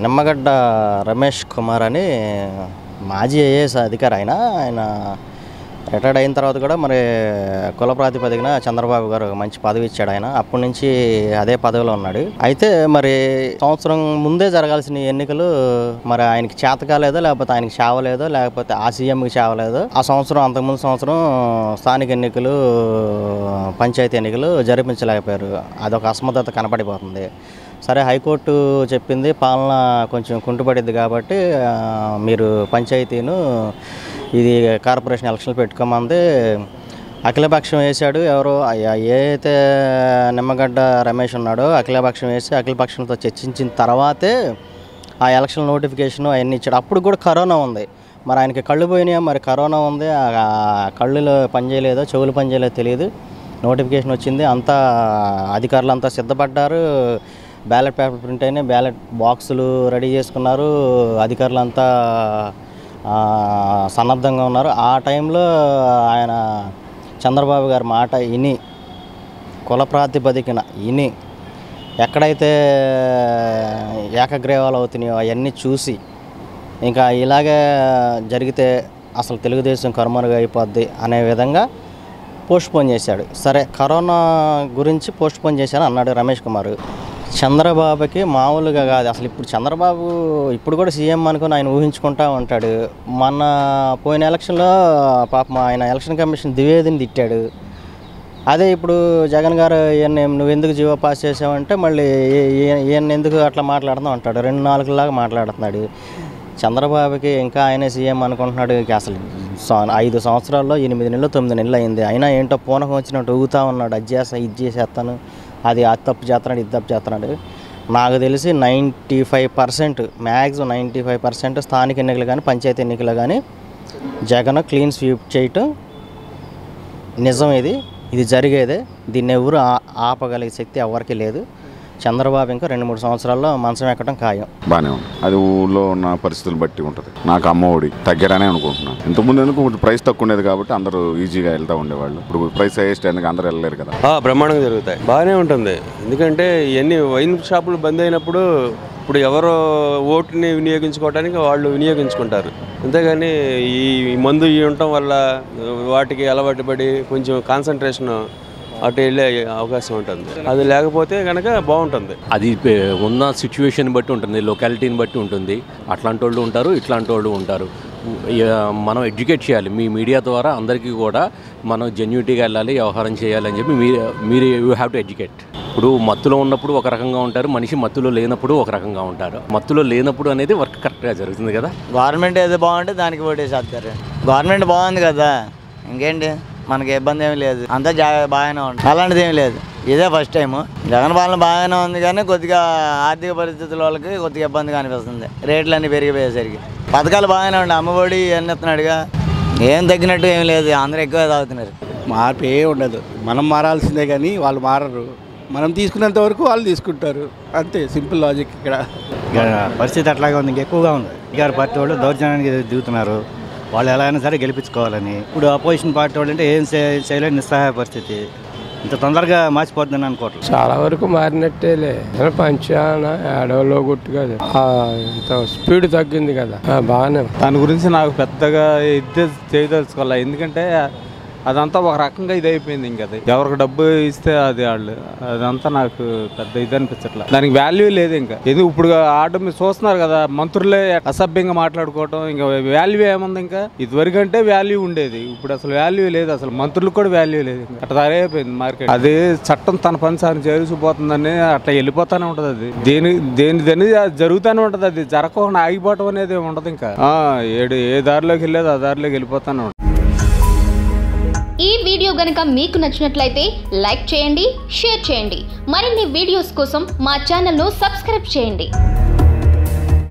నిమ్మగడ్డ రమేష్ కుమార్ అని మాజీ ఐఏఎస్ అధికారి ఆయన ఆయన రిటైర్డ్ అయిన తర్వాత కూడా మరి కుల ప్రాతిపదికన చంద్రబాబు గారు మంచి పదవి ఇచ్చాడు ఆయన అప్పటి నుంచి అదే పదవిలో ఉన్నాడు అయితే మరి సంవత్సరం ముందే జరగాల్సిన ఎన్నికలు మరి ఆయనకి చేత కాలేదో లేకపోతే ఆయనకి చావలేదో లేకపోతే ఆ సీఎంకి చావలేదో ఆ సంవత్సరం అంతకుముందు సంవత్సరం స్థానిక ఎన్నికలు పంచాయతీ ఎన్నికలు జరిపించలేకపోయారు అదొక అసమర్థత కనపడిపోతుంది సరే హైకోర్టు చెప్పింది పాలన కొంచెం కుంటుపడిద్ది కాబట్టి ఆ, మీరు పంచాయతీను ఇది కార్పొరేషన్ ఎలక్షన్లు పెట్టుకోమంది అఖిలపక్షం వేశాడు ఎవరు ఆ- ఏ అయితే నిమ్మగడ్డ రమేష్ ఉన్నాడో అఖిలపక్షం వేసి అఖిలపక్షంతో చర్చించిన తర్వాతే ఆ ఎలక్షన్ నోటిఫికేషన్ అవన్నీ ఇచ్చాడు అప్పుడు కూడా కరోనా ఉంది మరి ఆయనకి కళ్ళు పోయినాయా మరి కరోనా ఉంది ఆ ఆ కళ్ళులో పనిచేయలేదో చెవులు పనిచేయలేదో తెలియదు నోటిఫికేషన్ వచ్చింది అంతా అధికారులు అంతా సిద్ధపడ్డారు బ్యాలెట్ పేపర్ ప్రింట్ అయినాయి బ్యాలెట్ బాక్సులు రెడీ చేసుకున్నారు అధికారులంతా ఆ, సన్నద్ధంగా ఉన్నారు ఆ టైంలో ఆయన చంద్రబాబు గారి మాట విని కుల ప్రాతిపదికన విని ఎక్కడైతే ఏకగ్రీవాలు అవుతున్నాయో అవన్నీ చూసి ఇంకా ఇలాగే జరిగితే అసలు తెలుగుదేశం కనుమరుగు అయిపోద్ది అనే విధంగా పోస్ట్ పోన్ చేశాడు సరే కరోనా గురించి పోస్ట్ పోన్ చేశాను అన్నాడు రమేష్ కుమార్ చంద్రబాబుకి మామూలుగా కాదు అసలు ఇప్పుడు చంద్రబాబు ఇప్పుడు కూడా సీఎం అనుకుని ఆయన ఊహించుకుంటా ఉంటాడు మొన్న పోయిన ఎలక్షన్లో పాపం ఆయన ఎలక్షన్ కమిషన్ ద్వివేదిని తిట్టాడు అదే ఇప్పుడు జగన్ గారు ఈయన నువ్వు ఎందుకు జీవో పాస్ చేసావంటే మళ్ళీ ఈ- ఈ- ఈయన ఎందుకు అట్లా మాట్లాడుతున్నావు అంటాడు రెండు నాలుగులాగా మాట్లాడుతున్నాడు చంద్రబాబుకి ఇంకా ఆయనే సీఎం అనుకుంటున్నాడు ఇక అసలు స- ఐదు సంవత్సరాల్లో ఎనిమిది నెలలు తొమ్మిది నెలలు అయింది అయినా ఏంటో పూనకం వచ్చినట్టు ఊగుతా ఉన్నాడు అది చేస్తా ఇది చేసేస్తాను అది అది తప్పు చేస్తున్నాడు ఇది తప్పు చేస్తున్నాడు నాకు తెలిసి ninety five percent maximum ninety five percent స్థానిక ఎన్నికలు కానీ పంచాయతీ ఎన్నికలు కానీ జగన్ క్లీన్ స్వీప్ చేయటం నిజం ఇది ఇది జరిగేదే దీన్ని ఎవరు ఆ- ఆపగలిగే శక్తి ఎవరికి లేదు చంద్రబాబు ఇంకా రెండు మూడు సంవత్సరాల్లో మంచం ఎక్కడం ఖాయం బాగానే ఉంది అది ఊళ్ళో ఉన్న పరిస్థితులు బట్టి ఉంటుంది నాకు అమ్మ ఒడి తగ్గారనే అనుకుంటున్నాను ఇంతకుముందు ఎందుకు కొంచెం ప్రైస్ తక్కువ ఉండేది కాబట్టి అందరూ ఈజీగా వెళ్తూ ఉండేవాళ్ళు ఇప్పుడు ప్రైస్ హైయెస్ట్ ఎందుకు అందరూ వెళ్ళలేరు కదా ఆ, బ్రహ్మాండంగా జరుగుతాయి బాగానే ఉంటుంది ఎందుకంటే ఇవన్నీ వైన్ షాపులు బంద్ అయినప్పుడు ఇప్పుడు ఎవరు ఓటుని వినియోగించుకోవడానికి వాళ్ళు వినియోగించుకుంటారు అంతేగాని ఈ మందు ఇవి ఉండటం వల్ల వాటికి అలవాటు పడి కొంచెం కాన్సన్ట్రేషన్ అటు వెళ్ళే అవకాశం ఉంటుంది అది లేకపోతే కనుక బాగుంటుంది అది పే- ఉన్న సిచ్యువేషన్ బట్టి ఉంటుంది లొకాలిటీని బట్టి ఉంటుంది అట్లాంటి వాళ్ళు ఉంటారు ఇట్లాంటి వాళ్ళు ఉంటారు ఇక మనం ఎడ్యుకేట్ చేయాలి మీ మీడియా ద్వారా అందరికీ కూడా మనం జెన్యూటీగా వెళ్ళాలి వ్యవహారం చేయాలి అని చెప్పి మీరు మీరు యూ హ్యావ్ టు ఎడ్యుకేట్ ఇప్పుడు మత్తులో ఉన్నప్పుడు ఒక రకంగా ఉంటారు మనిషి మత్తులో లేనప్పుడు ఒక రకంగా ఉంటారు మత్తులో లేనప్పుడు అనేది వర్క్ కరెక్ట్గా జరుగుతుంది కదా గవర్నమెంట్ ఏదో బాగుంటే దానికి ఓటేసేస్తారు గవర్నమెంట్ బాగుంది కదా ఇంకేంటి మనకి ఇబ్బంది ఏమీ లేదు అంతా జా బాగానే ఉంది అలాంటిది ఏమీ లేదు ఇదే ఫస్ట్ టైం జగన్ పాలన బాగానే ఉంది కానీ కొద్దిగా ఆర్థిక పరిస్థితుల వాళ్ళకి కొద్దిగా ఇబ్బందిగా అనిపిస్తుంది రేట్లు అన్నీ పెరిగిపోయేసరికి పథకాలు బాగానే ఉన్నాయి అమ్మఒడి అన్నీ ఇస్తున్నాడుగా ఏం తగ్గినట్టు ఏం లేదు అందరూ ఎక్కువ తాగుతున్నారు మార్పు ఏ ఉండదు మనం మారాల్సిందే కానీ వాళ్ళు మారరు మనం తీసుకున్నంత వరకు వాళ్ళు తీసుకుంటారు అంతే సింపుల్ లాజిక్ ఇక్కడ ఇక పరిస్థితి అట్లాగే ఉంది ఇంకెక్కువగా ఉంది అధికార పార్టీ వాళ్ళు దౌర్జన్యానికి దిగుతున్నారు వాళ్ళు ఎలా అయినా సరే గెలిపించుకోవాలని ఇప్పుడు అపోజిషన్ పార్టీ వాళ్ళు అంటే ఏం చే- చేయలేని నిస్సహాయ పరిస్థితి ఇంత తొందరగా మార్చిపోతుందని అనుకోవట్లేదు చాలా వరకు మారినట్టేలే పంచాన అడవిలో కొట్టు కదా ఆ, ఇంత స్పీడ్ తగ్గింది కదా ఆ, బాగానే ఉంది. దాని గురించి నాకు పెద్దగా ఇది చేయదలుచుకోవాలి ఎందుకంటే అదంతా ఒక రకంగా ఇది అయిపోయింది ఇంకా అది ఎవరికి డబ్బు ఇస్తే అది వాళ్ళు అదంతా నాకు పెద్ద ఇది అనిపించట్లేదు దానికి వాల్యూ లేదు ఇంకా ఎందుకు ఇప్పుడు ఆట మీరు చూస్తున్నారు కదా మంత్రులే అసభ్యంగా మాట్లాడుకోవటం ఇంకా వాల్యూ ఏముంది ఇంకా ఇదివరకు అంటే వాల్యూ ఉండేది ఇప్పుడు అసలు వాల్యూ లేదు అసలు మంత్రులకు కూడా వాల్యూ లేదు ఇంకా అట్లా తయారైపోయింది మార్కెట్ అది చట్టం తన పని సార్ చేరుకుపోతుందని అట్లా వెళ్ళిపోతానే ఉంటది అది దేని దేని దేని జరుగుతూనే ఉంటది అది జరగకుండా ఆగిపోవటం అనేది ఉండదు ఇంకా ఆ, ఏడు ఏ దారిలోకి వెళ్ళేది ఆ దారిలోకి వెళ్ళిపోతానే ఉంటుంది ఈ వీడియో గనుక మీకు నచ్చినట్లయితే లైక్ చేయండి షేర్ చేయండి మరిన్ని వీడియోస్ కోసం మా ఛానల్ను సబ్స్క్రైబ్ చేయండి